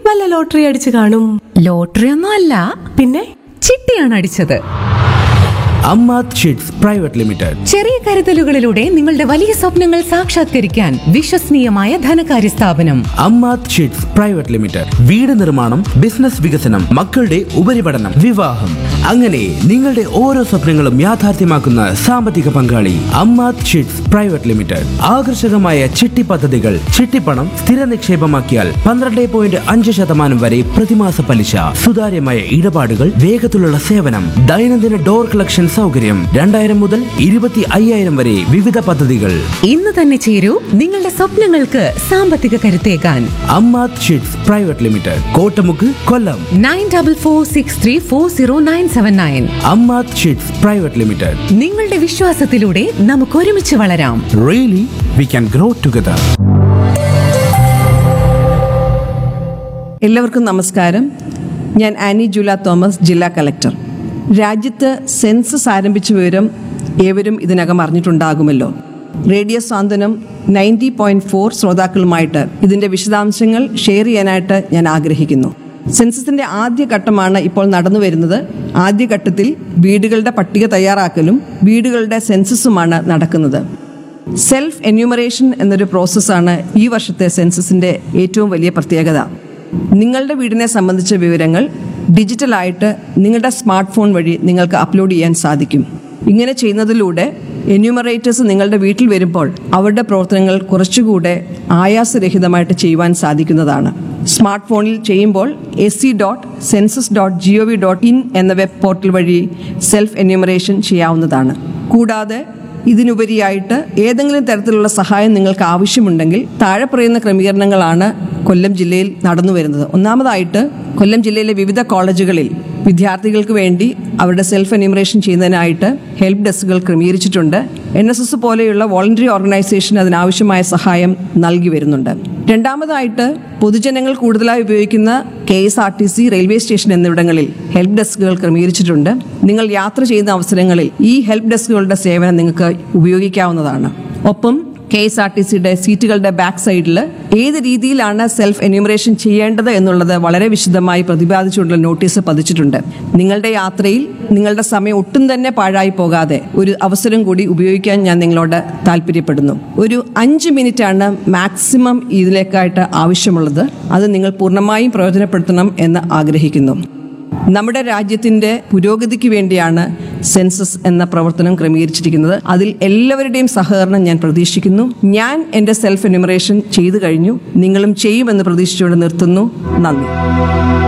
വല്ല ലോട്ടറി അടിച്ചു കാണും ലോട്ടറി ഒന്നും അല്ല പിന്നെ ചിട്ടിയാണ് അടിച്ചത് അമ്മാത് ഷീറ്റ്സ് പ്രൈവറ്റ് ലിമിറ്റഡ് ചെറിയ കരുതലുകളിലൂടെ നിങ്ങളുടെ വലിയ സ്വപ്നങ്ങൾ സാക്ഷാത്കരിക്കാൻ വിശ്വസനീയമായ ധനകാര്യ സ്ഥാപനം അമ്മാത് ഷീറ്റ്സ് പ്രൈവറ്റ് ലിമിറ്റഡ് വീട് നിർമ്മാണം ബിസിനസ് വികസനം മക്കളുടെ ഉപരിപഠനം വിവാഹം അങ്ങനെ നിങ്ങളുടെ ഓരോ സ്വപ്നങ്ങളും യാഥാർത്ഥ്യമാക്കുന്ന സാമ്പത്തിക പങ്കാളി അമ്മാത് ഷീറ്റ്സ് പ്രൈവറ്റ് ലിമിറ്റഡ് ആകർഷകമായ ചിട്ടി പദ്ധതികൾ ചിട്ടിപ്പണം സ്ഥിര നിക്ഷേപമാക്കിയാൽ പന്ത്രണ്ട് പോയിന്റ് അഞ്ച് ശതമാനം വരെ പ്രതിമാസ പലിശ സുതാര്യമായ ഇടപാടുകൾ വേഗത്തിലുള്ള സേവനം ദൈനംദിന ഡോർ കളക്ഷൻ സൗകര്യം രണ്ടായിരം മുതൽ ഇരുപത്തി അയ്യായിരം വരെ വിവിധ പദ്ധതികൾ ഇന്ന് തന്നെ ചേരൂ നിങ്ങളുടെ സ്വപ്നങ്ങൾക്ക് സാമ്പത്തിക കരുത്തേകാൻ Ammath chits private limited Kottamukku Kollam nine double four six three four zero nine seven nine Ammath chits private limited നിങ്ങളുടെ വിശ്വാസത്തിലൂടെ നമുക്ക് ഒരുമിച്ച് വളരാം really we can grow together എല്ലാവർക്കും നമസ്കാരം ഞാൻ ആനി ജൂല തോമസ് ജില്ലാ കലക്ടർ രാജ്യത്ത് സെൻസസ് ആരംഭിച്ച വിവരം ഏവരും ഇതിനകം അറിഞ്ഞിട്ടുണ്ടാകുമല്ലോ radio Santhwanam ninety point four ശ്രോതാക്കളുമായിട്ട് ഇതിന്റെ വിശദാംശങ്ങൾ ഷെയർ ചെയ്യാനായിട്ട് ഞാൻ ആഗ്രഹിക്കുന്നു സെൻസസിന്റെ ആദ്യ ഘട്ടമാണ് ഇപ്പോൾ നടന്നു വരുന്നത് ആദ്യഘട്ടത്തിൽ വീടുകളുടെ പട്ടിക തയ്യാറാക്കലും വീടുകളുടെ സെൻസസുമാണ് നടക്കുന്നത് സെൽഫ് എന്യൂമറേഷൻ എന്നൊരു പ്രോസസ്സാണ് ഈ വർഷത്തെ സെൻസസിന്റെ ഏറ്റവും വലിയ പ്രത്യേകത നിങ്ങളുടെ വീടിനെ സംബന്ധിച്ച വിവരങ്ങൾ ഡിജിറ്റലായിട്ട് നിങ്ങളുടെ സ്മാർട്ട് ഫോൺ വഴി നിങ്ങൾക്ക് അപ്ലോഡ് ചെയ്യാൻ സാധിക്കും ഇങ്ങനെ ചെയ്യുന്നതിലൂടെ എന്യൂമറേറ്റേഴ്സ് നിങ്ങളുടെ വീട്ടിൽ വരുമ്പോൾ അവരുടെ പ്രവർത്തനങ്ങൾ കുറച്ചുകൂടെ ആയാസരഹിതമായിട്ട് ചെയ്യുവാൻ സാധിക്കുന്നതാണ് സ്മാർട്ട് ഫോണിൽ ചെയ്യുമ്പോൾ S C dot census dot G O V dot in എന്ന വെബ് പോർട്ടൽ വഴി സെൽഫ് എന്യൂമറേഷൻ ചെയ്യാവുന്നതാണ് കൂടാതെ ഇതിനുപരിയായിട്ട് ഏതെങ്കിലും തരത്തിലുള്ള സഹായം നിങ്ങൾക്ക് ആവശ്യമുണ്ടെങ്കിൽ താഴെ പറയുന്ന ക്രമീകരണങ്ങളാണ് കൊല്ലം ജില്ലയിൽ നടന്നു വരുന്നത് ഒന്നാമതായിട്ട് കൊല്ലം ജില്ലയിലെ വിവിധ കോളേജുകളിൽ വിദ്യാർത്ഥികൾക്ക് വേണ്ടി അവരുടെ സെൽഫ് എന്യൂമറേഷൻ ചെയ്യുന്നതിനായിട്ട് ഹെൽപ്പ് ഡെസ്കുകൾ ക്രമീകരിച്ചിട്ടുണ്ട് എൻ എസ് എസ് പോലെയുള്ള വോളണ്ടറി ഓർഗനൈസേഷൻ അതിനാവശ്യമായ സഹായം നൽകി വരുന്നുണ്ട് രണ്ടാമതായിട്ട് പൊതുജനങ്ങൾ കൂടുതലായി ഉപയോഗിക്കുന്ന K S R T C railway station എന്നിവിടങ്ങളിൽ ഹെൽപ്പ് ഡെസ്കുകൾ ക്രമീകരിച്ചിട്ടുണ്ട് നിങ്ങൾ യാത്ര ചെയ്യുന്ന അവസരങ്ങളിൽ ഈ ഹെൽപ്പ് ഡെസ്കുകളുടെ സേവനം നിങ്ങൾക്ക് ഉപയോഗിക്കാവുന്നതാണ് ഒപ്പം കെ എസ് ആർ ടി സിയുടെ സീറ്റുകളുടെ ബാക്ക് സൈഡിൽ ഏത് രീതിയിലാണ് സെൽഫ് എന്യൂമറേഷൻ ചെയ്യേണ്ടത് എന്നുള്ളത് വളരെ വിശദമായി പ്രതിപാദിച്ചുകൊണ്ടുള്ള നോട്ടീസ് പതിച്ചിട്ടുണ്ട് നിങ്ങളുടെ യാത്രയിൽ നിങ്ങളുടെ സമയം ഒട്ടും തന്നെ പാഴായി പോകാതെ ഒരു അവസരം കൂടി ഉപയോഗിക്കാൻ ഞാൻ നിങ്ങളോട് താല്പര്യപ്പെടുന്നു ഒരു അഞ്ച് മിനിറ്റ് ആണ് മാക്സിമം ഇതിലേക്കായിട്ട് ആവശ്യമുള്ളത് അത് നിങ്ങൾ പൂർണ്ണമായും പ്രയോജനപ്പെടുത്തണം എന്ന് ആഗ്രഹിക്കുന്നു നമ്മുടെ രാജ്യത്തിന്റെ പുരോഗതിക്ക് വേണ്ടിയാണ് സെൻസസ് എന്ന പ്രവർത്തനം ക്രമീകരിച്ചിരിക്കുന്നത് അതിൽ എല്ലാവരുടെയും സഹകരണം ഞാൻ പ്രതീക്ഷിക്കുന്നു ഞാൻ എൻ്റെ സെൽഫ് എന്യൂമറേഷൻ ചെയ്തു കഴിഞ്ഞു നിങ്ങളും ചെയ്യുമെന്ന് പ്രതീക്ഷിച്ചുകൊണ്ട് നിർത്തുന്നു നന്ദി